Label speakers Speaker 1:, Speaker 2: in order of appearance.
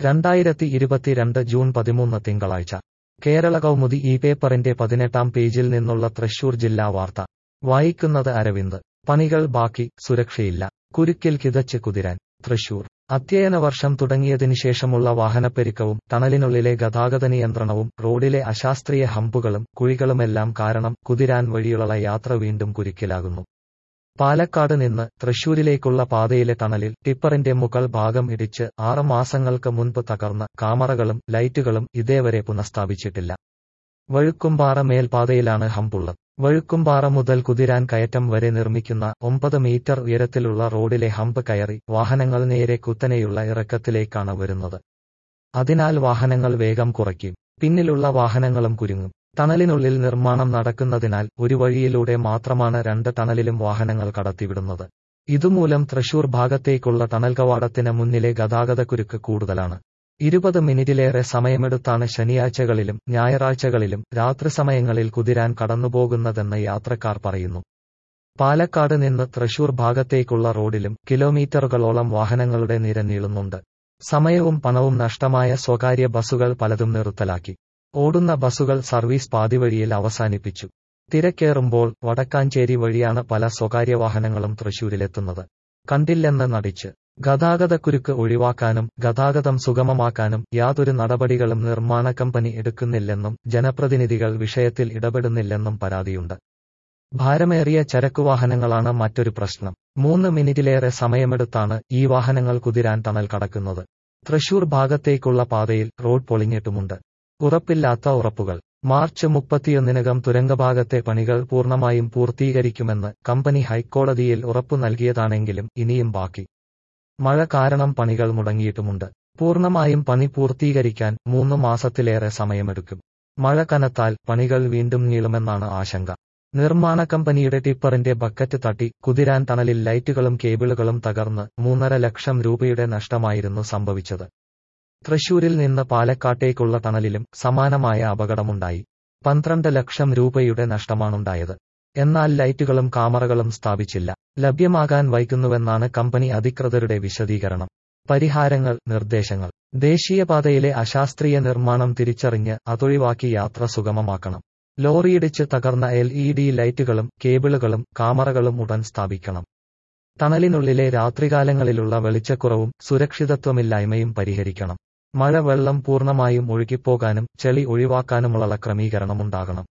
Speaker 1: രണ്ടായിരത്തി ഇരുപത്തിരണ്ട് ജൂൺ പതിമൂന്ന് തിങ്കളാഴ്ച കേരള കൗമുദി ഈ പേപ്പറിന്റെ പതിനെട്ടാം പേജിൽ നിന്നുള്ള തൃശൂർ ജില്ലാ വാർത്ത വായിക്കുന്നത് അരവിന്ദ് പണികൾ ബാക്കി സുരക്ഷയില്ല കുരുക്കിൽ കിതച്ച് കുതിരാൻ തൃശൂർ അധ്യയന വർഷം തുടങ്ങിയതിനു ശേഷമുള്ള വാഹനപ്പെരുക്കവും ടണലിനുള്ളിലെ ഗതാഗത നിയന്ത്രണവും റോഡിലെ അശാസ്ത്രീയ ഹമ്പുകളും കുഴികളുമെല്ലാം കാരണം കുതിരാൻ വഴിയുള്ള യാത്ര വീണ്ടും കുരുക്കിലാകുന്നു പാലക്കാട് നിന്ന് തൃശൂരിലേക്കുള്ള പാതയിലെ ടണലിൽ ടിപ്പറിന്റെ മുകൾ ഭാഗം ഇടിച്ച് ആറ് മാസങ്ങൾക്ക് മുൻപ് തകർന്ന കാമറകളും ലൈറ്റുകളും ഇതേവരെ പുനഃസ്ഥാപിച്ചിട്ടില്ല വഴുക്കുംപാറ മേൽപാതയിലാണ് ഹമ്പുള്ളത് വഴുക്കുംപാറ മുതൽ കുതിരാൻ കയറ്റം വരെ നിർമ്മിക്കുന്ന ഒമ്പത് മീറ്റർ ഉയരത്തിലുള്ള റോഡിലെ ഹമ്പ് കയറി വാഹനങ്ങൾ നേരെ കുത്തനെയുള്ള ഇറക്കത്തിലേക്കാണ് വരുന്നത് അതിനാൽ വാഹനങ്ങൾ വേഗം കുറയ്ക്കും പിന്നിലുള്ള വാഹനങ്ങളും കുരുങ്ങും ടണലിനുള്ളിൽ നിർമ്മാണം നടക്കുന്നതിനാൽ ഒരു വഴിയിലൂടെ മാത്രമാണ് രണ്ട് ടണലിലും വാഹനങ്ങൾ കടത്തിവിടുന്നത് ഇതുമൂലം തൃശൂർ ഭാഗത്തേക്കുള്ള ടണൽ കവാടത്തിന് മുന്നിലെ ഗതാഗതക്കുരുക്ക് കൂടുതലാണ് ഇരുപത് മിനിറ്റിലേറെ സമയമെടുത്താണ് ശനിയാഴ്ചകളിലും ഞായറാഴ്ചകളിലും രാത്രി സമയങ്ങളിൽ കുതിരാൻ കടന്നുപോകുന്നതെന്ന് യാത്രക്കാർ പറയുന്നു പാലക്കാട് നിന്ന് തൃശൂർ ഭാഗത്തേക്കുള്ള റോഡിലും കിലോമീറ്ററുകളോളം വാഹനങ്ങളുടെ നിര നീളുന്നുണ്ട് സമയവും പണവും നഷ്ടമായ സ്വകാര്യ ബസുകൾ പലതും നിർത്തലാക്കി ഓടുന്ന ബസുകൾ സർവീസ് പാതിവഴിയിൽ അവസാനിപ്പിച്ചു തിരക്കേറുമ്പോൾ വടക്കാഞ്ചേരി വഴിയാണ് പല സ്വകാര്യ വാഹനങ്ങളും തൃശൂരിലെത്തുന്നത് കണ്ടില്ലെന്ന് നടിച്ച് ഗതാഗതക്കുരുക്ക് ഒഴിവാക്കാനും ഗതാഗതം സുഗമമാക്കാനും യാതൊരു നടപടികളും നിർമ്മാണ കമ്പനി എടുക്കുന്നില്ലെന്നും ജനപ്രതിനിധികൾ വിഷയത്തിൽ ഇടപെടുന്നില്ലെന്നും പരാതിയുണ്ട് ഭാരമേറിയ ചരക്കുവാഹനങ്ങളാണ് മറ്റൊരു പ്രശ്നം മൂന്ന് മിനിറ്റിലേറെ സമയമെടുത്താണ് ഈ വാഹനങ്ങൾ കുതിരാൻ ടണൽ കടക്കുന്നത് തൃശൂർ ഭാഗത്തേക്കുള്ള പാതയിൽ റോഡ് പൊളിഞ്ഞിട്ടുമുണ്ട് ഉറപ്പില്ലാത്ത ഉറപ്പുകൾ മാർച്ച് മുപ്പത്തിയൊന്നിനകം തുരങ്കഭാഗത്തെ പണികൾ പൂർണ്ണമായും പൂർത്തീകരിക്കുമെന്ന് കമ്പനി ഹൈക്കോടതിയിൽ ഉറപ്പു നൽകിയതാണെങ്കിലും ഇനിയും ബാക്കി മഴ കാരണം പണികൾ മുടങ്ങിയിട്ടുമുണ്ട് പൂർണ്ണമായും പണി പൂർത്തീകരിക്കാൻ മൂന്ന് മാസത്തിലേറെ സമയമെടുക്കും മഴ കനത്താൽ പണികൾ വീണ്ടും നീളുമെന്നാണ് ആശങ്ക നിർമ്മാണ കമ്പനിയുടെ ടിപ്പറിന്റെ ബക്കറ്റ് തട്ടി കുതിരാൻ ടണലിൽ ലൈറ്റുകളും കേബിളുകളും തകർന്ന് മൂന്നര ലക്ഷം രൂപയുടെ നഷ്ടമായിരുന്നു സംഭവിച്ചത് തൃശൂരിൽ നിന്ന് പാലക്കാട്ടേക്കുള്ള ടണലിലും സമാനമായ അപകടമുണ്ടായി പന്ത്രണ്ട് ലക്ഷം രൂപയുടെ നഷ്ടമാണുണ്ടായത് എന്നാൽ ലൈറ്റുകളും കാമറകളും സ്ഥാപിച്ചില്ല ലഭ്യമാകാൻ വൈകുന്നുവെന്നാണ് കമ്പനി അധികൃതരുടെ വിശദീകരണം പരിഹാരങ്ങൾ നിർദ്ദേശങ്ങൾ ദേശീയപാതയിലെ അശാസ്ത്രീയ നിർമ്മാണം തിരിച്ചറിഞ്ഞ് അതൊഴിവാക്കി യാത്ര സുഗമമാക്കണം ലോറിയിടിച്ച് തകർന്ന എൽ ഇ ഡി ലൈറ്റുകളും കേബിളുകളും കാമറകളും ഉടൻ സ്ഥാപിക്കണം ടണലിനുള്ളിലെ രാത്രികാലങ്ങളിലുള്ള വെളിച്ചക്കുറവും സുരക്ഷിതത്വമില്ലായ്മയും പരിഹരിക്കണം മഴ വെള്ളം പൂർണ്ണമായും ഒഴുകിപ്പോകാനും ചെളി ഒഴിവാക്കാനുമുള്ള ക്രമീകരണമുണ്ടാകണം